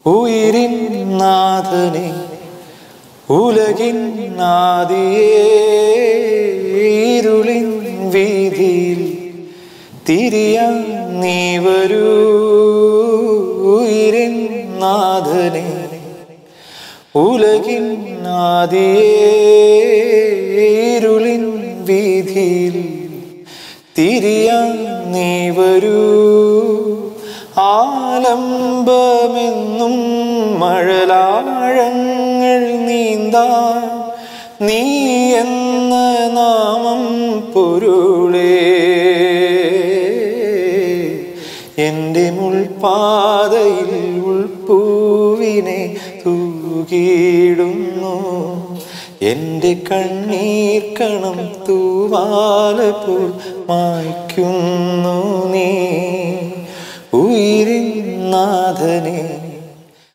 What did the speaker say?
ഉയിരിൻ നാഥനെ ഉലകിൻ നാദിയേ ഇരുളിൻ വീതിയിൽ തിരിയാൻ നീ വരൂ ഉയിരിൻ നാഥനെ ഉലകിൻ നാദിയേ ഇരുളിൻ വീതിയിൽ തിരിയാൻ നീ വരൂ ആലംബമെന്നും മഴലാഴങ്ങൾ നീന്താൻ നീ എന്ന നാമം പൊരുളേ എൻ്റെ മുൾപാതയിൽ ഉൾപ്പൂവിനെ തൂകിയിടുന്നു എൻ്റെ കണ്ണീർ കണം തൂവാലപ്പോൾ മായ്ക്കുന്നു നീ ഉയിരിൻ നാഥനെ